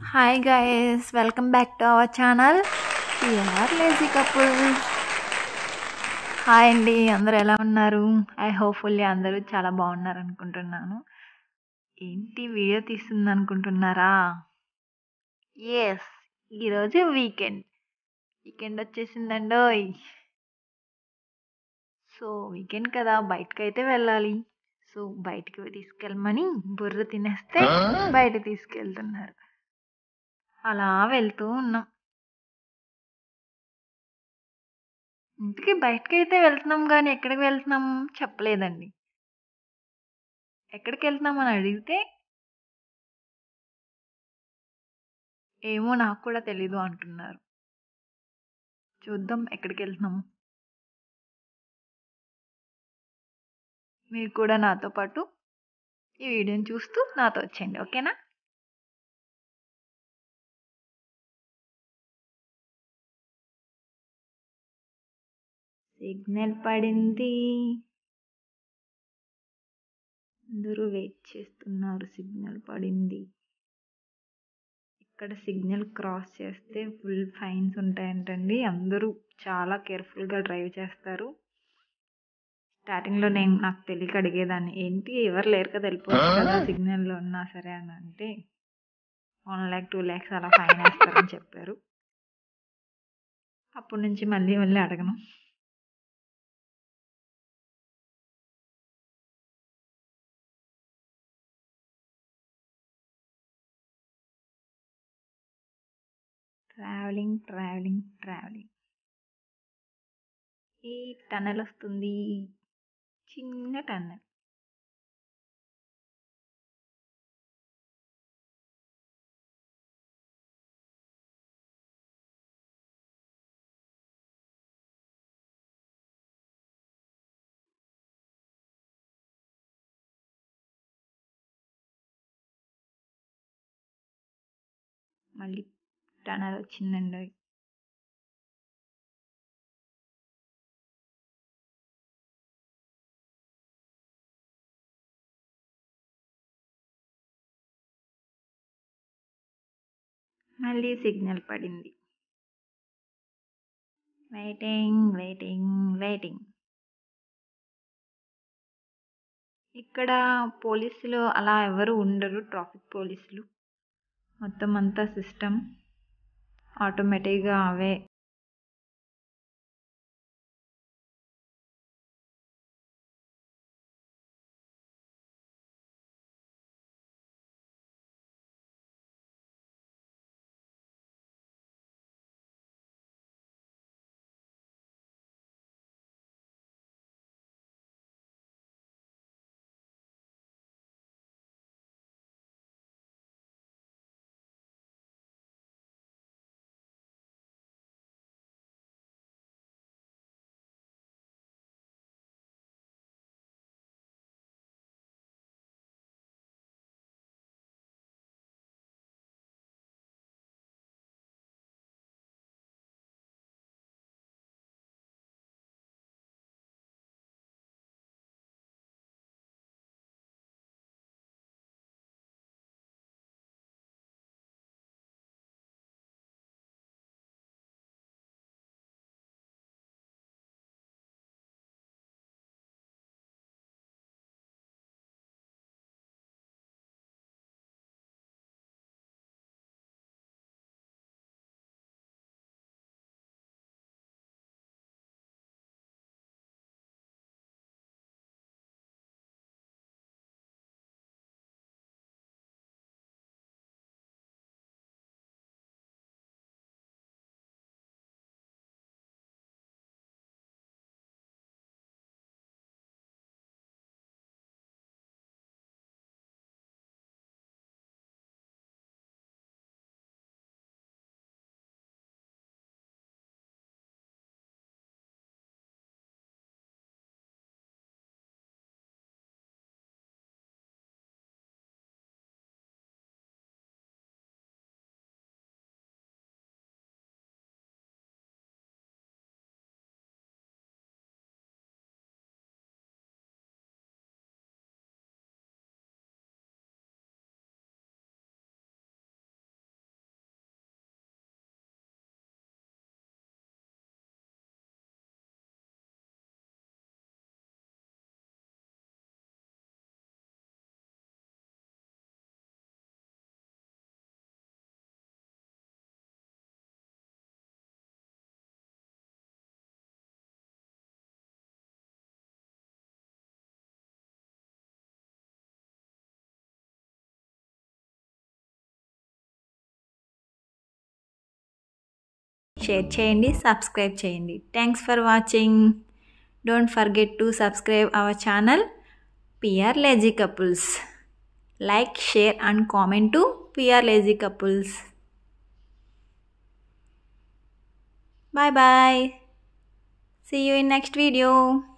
Hi guys welcome back to our channel TR lazy couple hi అండి అందరూ ఎలా ఉన్నారు ఐ హోప్ఫుల్లీ అందరూ చాలా బాగున్నారు అనుకుంటున్నాను ఏంటి వీడియో తీస్తుంది అనుకుంటున్నారా ఎస్ ఈరోజు వీకెండ్ వీకెండ్ వచ్చేసిందండోయ్ సో వీకెండ్ కదా బయటకైతే వెళ్ళాలి సో బయటికి తీసుకెళ్ళమని బుర్ర తినేస్తే బయట తీసుకెళ్తున్నారు అలా వెళ్తూ ఉన్నాం ఇంటికి బయటకి అయితే వెళ్తున్నాం కానీ ఎక్కడికి వెళ్తున్నాం చెప్పలేదండి ఎక్కడికి వెళ్తున్నాం అని అడిగితే ఏమో నాకు కూడా తెలీదు అంటున్నారు చూద్దాం ఎక్కడికి వెళ్తున్నాము మీరు కూడా నాతో పాటు ఈ వీడియోని చూస్తూ నాతో వచ్చేయండి ఓకేనా సిగ్నల్ పడింది అందరూ వెయిట్ చేస్తున్నారు సిగ్నల్ పడింది ఇక్కడ సిగ్నల్ క్రాస్ చేస్తే ఫుల్ ఫైన్స్ ఉంటాయంటండి అందరూ చాలా కేర్ఫుల్గా డ్రైవ్ చేస్తారు స్టార్టింగ్లో నేను నాకు తెలియక అడిగేదాన్ని ఏంటి ఎవరు లేరు కదా వెళ్ళిపోవచ్చు కదా సిగ్నల్లో ఉన్నా సరే అని అంటే వన్ ల్యాక్ టూ ల్యాక్స్ అలా ఫైన్ వేస్తారని చెప్పారు అప్పటి నుంచి మళ్ళీ మళ్ళీ అడగను ట్రావెలింగ్ ట్రావెలింగ్ ట్రావెలింగ్ ఈ టన్నెల్ వస్తుంది చిన్న టన్నెల్ మళ్ళీ టనల్ వచ్చిందండి మళ్ళీ సిగ్నల్ పడింది వెయిటింగ్ వెయిటింగ్ వెయిటింగ్ ఇక్కడ పోలీసులు అలా ఎవరు ఉండరు ట్రాఫిక్ పోలీసులు మొత్తం అంతా సిస్టమ్ ఆటోమేటిక్గా అవే షేర్ చేయండి సబ్స్క్రైబ్ చేయండి thanks for watching don't forget to subscribe our channel PR lazy couples like share and comment to PR lazy couples bye bye See you in next video.